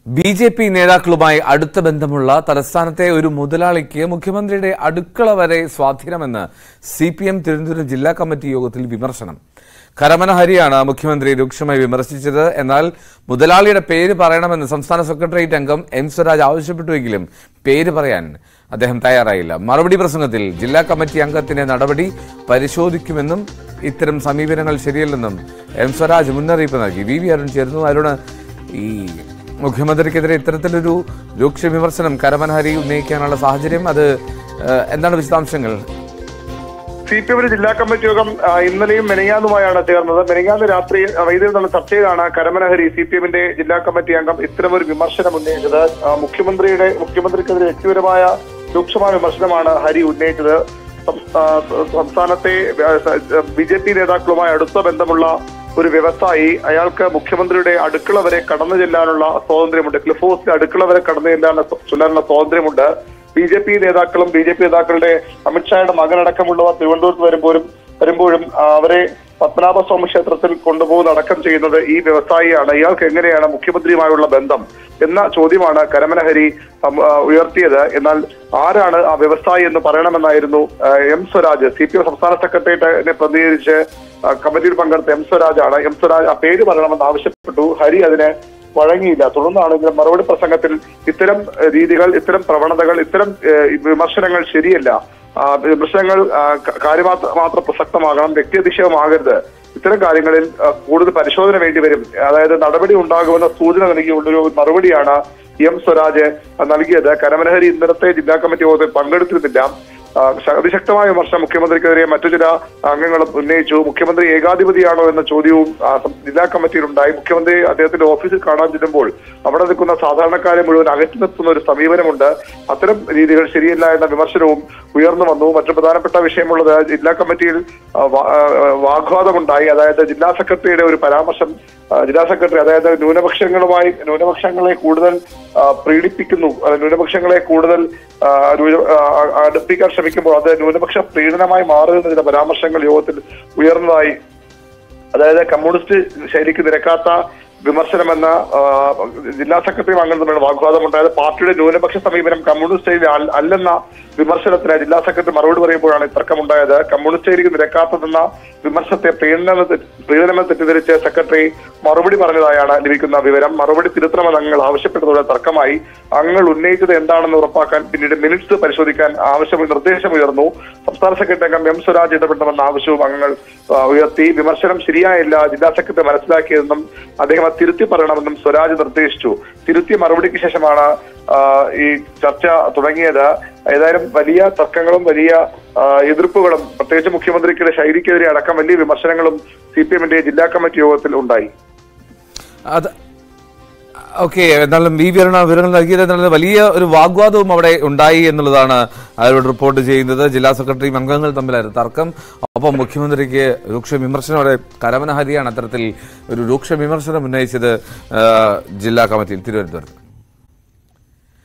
B J P നേതാക്കളുമായി അടുത്ത ബന്ധമുള്ള തലസ്ഥാനത്തെ ഒരു മുതലാളിക്ക് മുഖ്യമന്ത്രിയുടെ അടുക്കള വരെ സ്വാധീനമെന്ന് സി പി എം തിരുവനന്തപുരം ജില്ലാ കമ്മിറ്റി യോഗത്തിൽ വിമർശനം കരമന ഹരിയാണ് മുഖ്യമന്ത്രി രൂക്ഷമായി വിമർശിച്ചത് എന്നാൽ മുതലാളിയുടെ പേര് പറയണമെന്ന് സംസ്ഥാന സെക്രട്ടേറിയറ്റ് അംഗം എം സ്വരാജ് ആവശ്യപ്പെട്ടുവെങ്കിലും പേര് പറയാൻ അദ്ദേഹം തയ്യാറായില്ല മറുപടി പ്രസംഗത്തിൽ ജില്ലാ കമ്മിറ്റി അംഗത്തിന്റെ നടപടി പരിശോധിക്കുമെന്നും ഇത്തരം സമീപനങ്ങൾ ശരിയല്ലെന്നും എം സ്വരാജ് മുന്നറിയിപ്പ് നൽകി വി വി അരുൺ ചേർന്നു അരുണ് ഈ മുഖ്യമന്ത്രിക്കെതിരെ ഇത്തരത്തിലൊരു രൂക്ഷ വിമർശനം കരമനഹരി ഉന്നയിക്കാനുള്ള സാഹചര്യം അത് ഏഹ്, എന്താണ് വിശദാംശങ്ങൾ സി പി എമ്മിന്റെ ജില്ലാ കമ്മിറ്റി യോഗം ആ, ഇന്നലെയും മെനങ്ങാന്നുമായാണ് ചേർന്നത് മെനങ്ങാന്ന് രാത്രി ആ, വൈദ്യുതി നടന്ന ചർച്ചയിലാണ് കരമനഹരി സി പി എമ്മിന്റെ ജില്ലാ കമ്മിറ്റി അംഗം ഇത്തരമൊരു വിമർശനം ഉന്നയിച്ചത് ആ, മുഖ്യമന്ത്രിയുടെ മുഖ്യമന്ത്രിക്കെതിരെ വ്യക്തിപരമായ രൂക്ഷമായ വിമർശനമാണ് ഹരി ഉന്നയിച്ചത് സം- ആ, സംസ്ഥാനത്തെ ബി ജെ പി നേതാക്കളുമായി അടുത്ത ബന്ധമുള്ള ഒരു വ്യവസായി അയാൾക്ക് മുഖ്യമന്ത്രിയുടെ അടുക്കള വരെ കടന്നു ചെല്ലാനുള്ള സ്വാതന്ത്ര്യമുണ്ട് ക്ലിഫ് ഹൗസിന്റെ അടുക്കള വരെ കടന്നു ചെല്ലാനുള്ള ചെല്ലാനുള്ള സ്വാതന്ത്ര്യമുണ്ട് ബി ജെ പി നേതാക്കളും ബി ജെ പി നേതാക്കളുടെ അമിത്ഷായുടെ മകനടക്കമുള്ളവർ തിരുവനന്തപുരത്ത് വരുമ്പോഴും വരുമ്പോഴും ആ, അവരെ പത്മനാഭസ്വാമി ക്ഷേത്രത്തിൽ കൊണ്ടുപോകുന്ന അടക്കം ചെയ്യുന്നത് ഈ വ്യവസായിയാണ് ഇയാൾക്ക് എങ്ങനെയാണ് മുഖ്യമന്ത്രിയുമായുള്ള ബന്ധം എന്ന ചോദ്യമാണ് കരമനഹരി ഉം, ആ, ഉയർത്തിയത് എന്നാൽ ആരാണ് ആ വ്യവസായി എന്ന് പറയണമെന്നായിരുന്നു ആ, M Swaraj C P M സംസ്ഥാന സെക്രട്ടേറിയറ്റിനെ പ്രതിനിധീകരിച്ച് ആ, കമ്മിറ്റിയിൽ പങ്കെടുത്ത എം സ്വരാജാണ് എം സ്വരാജ് ആ പേര് പറയണമെന്ന് ആവശ്യപ്പെട്ടു ഹരി അതിന് വഴങ്ങിയില്ല തുടർന്നാണെങ്കിലും മറുപടി പ്രസംഗത്തിൽ ഇത്തരം ഏഹ്, രീതികൾ ഇത്തരം പ്രവണതകൾ ഇത്തരം ഏഹ്, വിമർശനങ്ങൾ ശരിയല്ല ആ, വിമർശനങ്ങൾ ആ, ക- കാര്യമാത്ര മാത്രം പ്രസക്തമാകണം വ്യക്തിയധിക്ഷേപമാകരുത് ഇത്തരം കാര്യങ്ങളിൽ ആ, കൂടുതൽ പരിശോധന വേണ്ടി വരും അതായത് നടപടി ഉണ്ടാകുമെന്ന സൂചന നൽകിയുള്ളൊരു മറുപടിയാണ് എം സ്വരാജ് നൽകിയത് കരമനഹരി ഇന്നലത്തെ ജില്ലാ കമ്മിറ്റി യോഗത്തിൽ പങ്കെടുത്തിരുന്നില്ല ആ, ശ- അതിശക്തമായ വിമർശനം മുഖ്യമന്ത്രിക്കെതിരെ മറ്റു ചില അംഗങ്ങളും ഉന്നയിച്ചു മുഖ്യമന്ത്രി ഏകാധിപതിയാണോ എന്ന ചോദ്യവും ആ, സം- ജില്ലാ കമ്മിറ്റിയിലുണ്ടായി മുഖ്യമന്ത്രി അദ്ദേഹത്തിന്റെ ഓഫീസിൽ കാണാൻ ചെല്ലുമ്പോൾ അവിടെ നിൽക്കുന്ന സാധാരണക്കാരെ മുഴുവൻ അകറ്റി നിർത്തുന്ന ഒരു സമീപനമുണ്ട് അത്തരം രീതികൾ ശരിയല്ല എന്ന വിമർശനവും ഉയർന്നു വന്നു മറ്റു പ്രധാനപ്പെട്ട വിഷയമുള്ളത് ജില്ലാ കമ്മിറ്റിയിൽ ആ, വാ- ആ, വാഗ്വാദമുണ്ടായി അതായത് ജില്ലാ സെക്രട്ടറിയുടെ ഒരു പരാമർശം ആ, ജില്ലാ സെക്രട്ടറി അതായത് ന്യൂനപക്ഷങ്ങളുമായി ന്യൂനപക്ഷങ്ങളെ കൂടുതൽ ആ, പ്രീണിപ്പിക്കുന്നു അത് ന്യൂനപക്ഷങ്ങളെ കൂടുതൽ ആ, ന്യൂന- ആ, അടുപ്പിക്കാൻ ശ്രമിക്കുമ്പോൾ അത് ന്യൂനപക്ഷ പ്രീണനമായി മാറുന്ന ചില പരാമർശങ്ങൾ യോഗത്തിൽ ഉയർന്നതായി അതായത് കമ്മ്യൂണിസ്റ്റ് ശൈലിക്ക് നിരക്കാത്ത വിമർശനമെന്ന ആ, ജില്ലാ സെക്രട്ടറി അംഗം തമ്മിലുള്ള വാഗ്വാദമുണ്ടായത് പാർട്ടിയുടെ ന്യൂനപക്ഷ സമീപനം കമ്മ്യൂണിസ്റ്റ് ശൈലി അൽ- അല്ലെന്ന വിമർശനത്തിന് ജില്ലാ സെക്രട്ടറി മറുപടി പറയുമ്പോഴാണ് ഈ തർക്കമുണ്ടായത് കമ്മ്യൂണിസ്റ്റ് ശൈലിക്ക് നിരക്കാത്തതെന്ന വിമർശനത്തെ പ്രീണന പ്രീണനം തെറ്റിദ്ധരിച്ച് സെക്രട്ടറി മറുപടി പറഞ്ഞതായാണ് ലഭിക്കുന്ന വിവരം മറുപടി തിരുത്തണമെന്ന് അംഗങ്ങൾ ആവശ്യപ്പെട്ടതോടെ തർക്കമായി അംഗങ്ങൾ ഉന്നയിച്ചത് എന്താണെന്ന് ഉറപ്പാക്കാൻ പിന്നീട് മിനിറ്റ്സ് പരിശോധിക്കാൻ ആവശ്യം നിർദ്ദേശമുയർന്നു സംസ്ഥാന സെക്രട്ടറി അംഗം എം സ്വരാജ് ഇടപെടണമെന്ന ആവശ്യവും അംഗങ്ങൾ ആ, ഉയർത്തി വിമർശനം ശരിയായില്ല ജില്ലാ സെക്രട്ടറി മനസ്സിലാക്കിയതെന്നും അദ്ദേഹം അത് തിരുത്തി പറയണമെന്നും സ്വരാജ് നിർദ്ദേശിച്ചു തിരുത്തിയ മറുപടിക്ക് ശേഷമാണ് ആ, ഈ ചർച്ച തുടങ്ങിയത് ഏതായാലും വലിയ തർക്കങ്ങളും വലിയ ആ, എതിർപ്പുകളും പ്രത്യേകിച്ച് മുഖ്യമന്ത്രിയുടെ ശൈലിക്കെതിരെ അടക്കം വലിയ വിമർശനങ്ങളും സി പി എമ്മിന്റെ ജില്ലാ കമ്മിറ്റി യോഗത്തിൽ ഉണ്ടായി അത് ഓക്കെ എന്നാലും വി വിവരണ വിവരങ്ങൾ നൽകിയത് എന്നുള്ളത് വലിയ ഒരു വാഗ്വാദവും അവിടെ ഉണ്ടായി എന്നുള്ളതാണ് അവരോട് റിപ്പോർട്ട് ചെയ്യുന്നത് ജില്ലാ സെക്രട്ടറിയും അംഗങ്ങൾ തമ്മിലായിരുന്നു തർക്കം ഒപ്പം മുഖ്യമന്ത്രിക്ക് രൂക്ഷ വിമർശനം അവിടെ കരമന ഹരിയാണ് അത്തരത്തിൽ ഒരു രൂക്ഷ വിമർശനം ഉന്നയിച്ചത് ആ, ജില്ലാ കമ്മിറ്റിയിൽ തിരുവനന്തപുരത്ത്